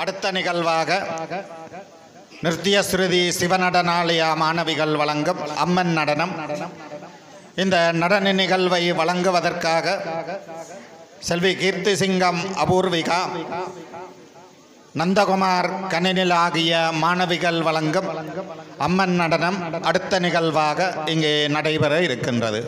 அடுத்த நிகழ்வாக நிருத்திய ஸ்ருதி சிவநடனாலயா மாணவிகள் வழங்கும் அம்மன் நடனம் இந்த நடன நிகழ்வை வழங்குவதற்காக செல்வி கீர்த்தி சிங்கம் அபூர்விகா நந்தகுமார் கணினில் ஆகிய மாணவிகள் வழங்கும் அம்மன் நடனம் அடுத்த நிகழ்வாக இங்கே நடைபெற இருக்கின்றது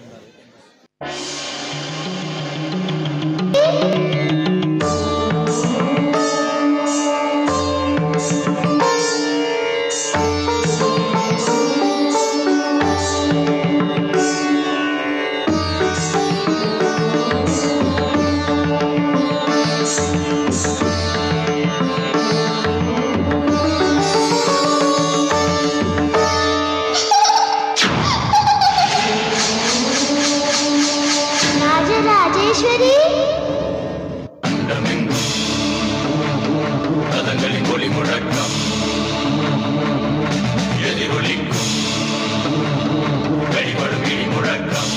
ராஜராஜேஸ்வரி அண்டமெங்கும் ரதங்களின் ஒளி முழக்கம் எதிரொலிக்கும் வெளிப்படும் இடி முழக்கம்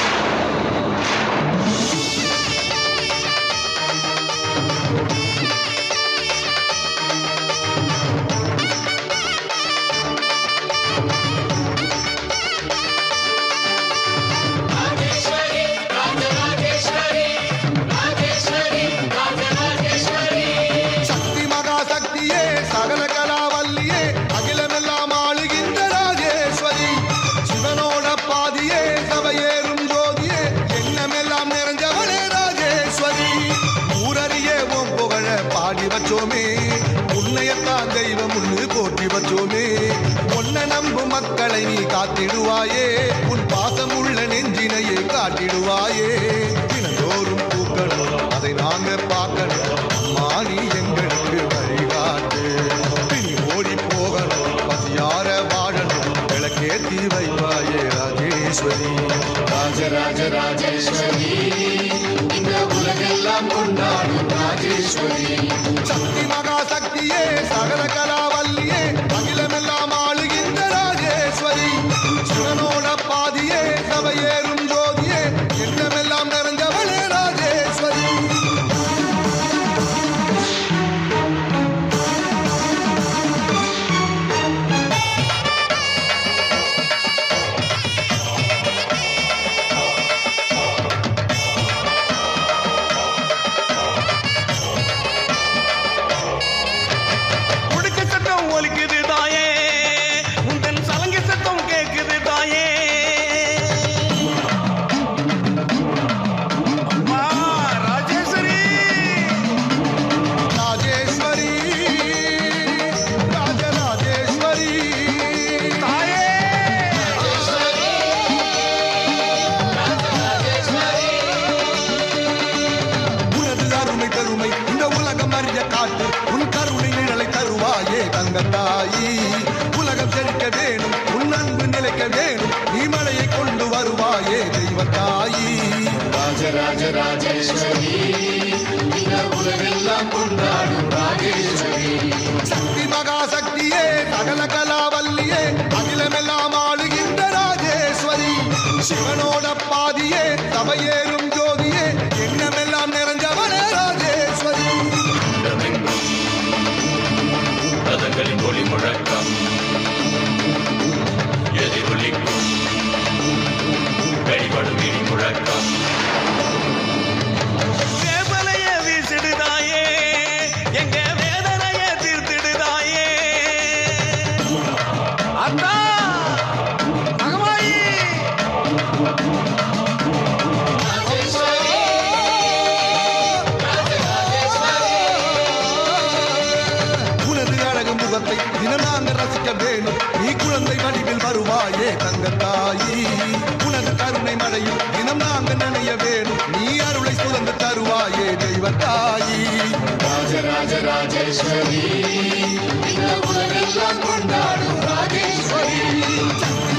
சக்தி மகா சக்தியே சகல கலாவல்லியே அகிலமெல்லாம் ஆளுகின்ற ராஜேஸ்வரி சிவனோட பாதியே சபையேறும் ஜோதியே எண்ணமெல்லாம் நிறைஞ்சவளே ராஜேஸ்வரி ஊரறியே உன் புகழ பாடி வச்சோமே உன்னையத்தான் தெய்வம் உன்னு போற்றி வச்சோமே உன்னை நம்பும் மக்களை நீ காத்திடுவாயே உன் பாசம் உள்ள நெஞ்சினையே காட்டிடுவாயே தினந்தோறும் பூக்கணும் அதை நாங்க பார்க்கணும் அம்மா நீ எங்களுக்கு வழிகாட்டு பின் ஓடி போகணும் பசியார வாழணும் விளக்கேத்தி வைப்பாயே ராஜேஸ்வரி ராஜராஜ ராஜேஸ்வரி இந்த உலகெல்லாம் கொண்டாடும் ராஜேஸ்வரி சக்தி மகா சக்தியே சகல கலாவல்லியே அகிலமெல்லாம் ஆளுகின்ற ராஜேஸ்வரி சிவனோட பாதியே சபையேறும் ஜோதியே எண்ணமெல்லாம் நிறைஞ்சவளே ராஜேஸ்வரி உடுக்க சத்தம் ஒலிக்குது தாயே உந்தன் சலங்கை சத்தம் கேக்குது தாயே அம்மா ராஜேஸ்வரி ராஜேஸ்வரி ராஜராஜேஸ்வரி தாயே உனது அருமை பெருமை இந்த உலகம் அறிய காட்டு உன் கருணை நிழலை தருவாயே தங்கத்தாயி உலகம் செழிக்க வேணும் உன் அன்பு நிலைக்க வேணும் நீ மழையை கொண்டு வருவாயே தெய்வத்தாயி ராஜராஜ ராஜேஸ்வரி இந்த உலகெல்லாம் கொண்டாடும் ராஜேஸ்வரி சக்தி மகா சக்தியே சகல கலாவல்லியே அகிலமெல்லாம் ஆளுகின்ற ராஜேஸ்வரி சிவனோட பாதியே சபையேறும் ஜோதியே எண்ணமெல்லாம் நிறைஞ்சவனே ராஜேஸ்வரி அண்டமெங்கும் ரதங்களின் ஒளி முழக்கம் எதிரொலிக்கும் வெளிப்படும் இடி முழக்கம் வேப்பலைய வீசிடு தாயே எங்க வேதனைய தீர்த்திடு தாயே அத்தா மகமாயி உனது அழகு முகத்தை தினம் நாங்கள் ரசிக்க வேணும் நீ குழந்தை வடிவில் வருவாயே தங்கத்தாயி உனது கருணை மழையில் தினம் நாங்கள் நினைய வேணும் நீ அருளை சுரந்து தருவாயே தெய்வத்தாயி ராஜராஜ ராஜேஸ்வரி இந்த உலகெல்லாம் கொண்டாடும் ராஜேஸ்வரி சக்தி